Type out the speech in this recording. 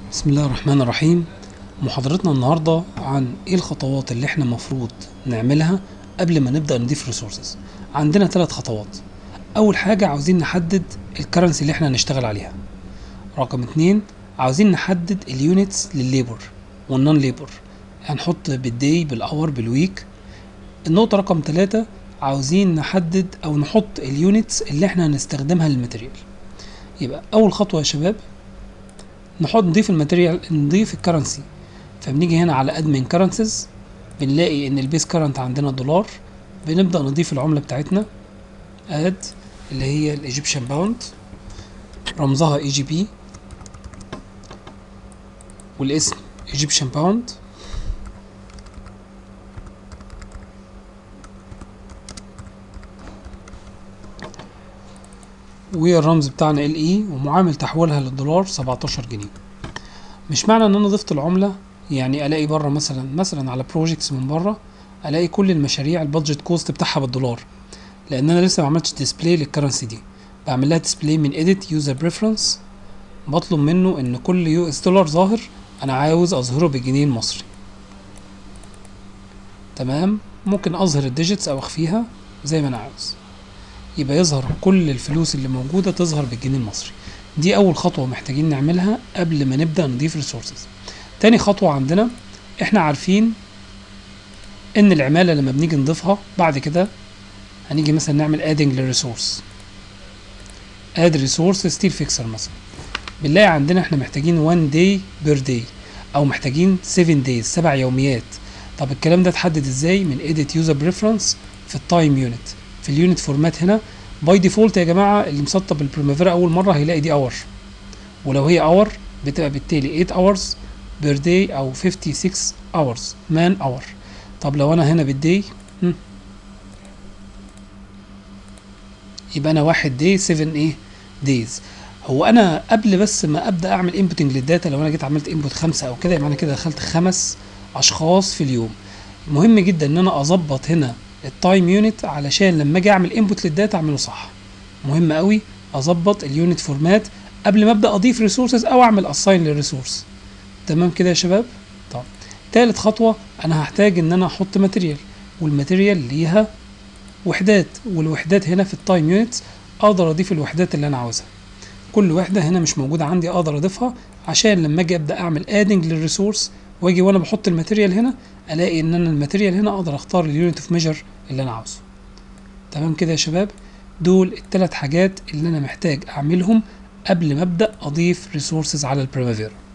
بسم الله الرحمن الرحيم محاضرتنا النهاردة عن ايه الخطوات اللي احنا مفروض نعملها قبل ما نبدأ نضيف ريسورسز عندنا ثلاث خطوات اول حاجة عاوزين نحدد الكرنسي اللي احنا هنشتغل عليها رقم اتنين عاوزين نحدد اليونتس للليبر والنون ليبر هنحط بالدي بالاور بالويك النقطة رقم ثلاثة عاوزين نحدد او نحط اليونتس اللي احنا هنستخدمها للماتيريال يبقى اول خطوة يا شباب نحط نضيف الماتيريال نضيف الكرنسي فبنيجي هنا على ادمن كرنسيز بنلاقي ان البيس كرنت عندنا دولار بنبدا نضيف العمله بتاعتنا اد اللي هي الايجيبشن باوند رمزها اي جي بي والاسم ايجيبشن باوند والرمز بتاعنا ال اي ومعامل تحويلها للدولار 17 جنيه مش معنى ان انا ضفت العمله يعني الاقي بره مثلا مثلا على بروجيكتس من بره الاقي كل المشاريع البادجت كوست بتاعها بالدولار لان انا لسه ما عملتش ديسبلاي للكرنسي دي بعمل لها ديسبلاي من اديت يوزر بريفرنس بطلب منه ان كل يو اس دولار ظاهر انا عاوز اظهره بالجنيه المصري تمام ممكن اظهر الديجيتس او اخفيها زي ما انا عاوز يبقى يظهر كل الفلوس اللي موجودة تظهر بالجنيه المصري دي أول خطوة محتاجين نعملها قبل ما نبدأ نضيف ريسورسز تاني خطوة عندنا احنا عارفين ان العمالة لما بنيجي نضيفها بعد كده هنيجي مثلا نعمل ادنج للريسورس اد ريسورس ستيل فيكسر مثلا بنلاقي عندنا احنا محتاجين 1 داي بير داي او محتاجين 7 دايز سبع يوميات طب الكلام ده اتحدد ازاي من edit user preference في التايم يونت في اليونت فورمات هنا باي ديفولت يا جماعه اللي مسطب البريمافيرا اول مره هيلاقي دي اور ولو هي اور بتبقى بالتالي 8 اورز بير داي او 56 اورز مان اور طب لو انا هنا بالداي يبقى انا واحد داي 7 ايه دايز هو انا قبل بس ما ابدا اعمل انبوتنج للداتا لو انا جيت عملت انبوت خمسه او كده يبقى انا كده دخلت خمس اشخاص في اليوم مهم جدا ان انا اظبط هنا التايم يونت علشان لما اجي اعمل انبوت للداتا اعمله صح مهم قوي اظبط اليونت فورمات قبل ما ابدا اضيف ريسورسز او اعمل اساين للريسورس تمام كده يا شباب طب تالت خطوه انا هحتاج ان انا احط ماتيريال والماتيريال ليها وحدات والوحدات هنا في التايم يونتس اقدر اضيف الوحدات اللي انا عاوزها كل وحده هنا مش موجوده عندي اقدر اضيفها عشان لما اجي ابدا اعمل ادنج للريسورس واجي وانا بحط الماتيريال هنا الاقي ان انا الماتيريال هنا اقدر اختار اليونت اوف ميجر اللي انا عاوزه تمام كده يا شباب دول الثلاث حاجات اللي انا محتاج اعملهم قبل ما ابدا اضيف ريسورسز على البريمافيرا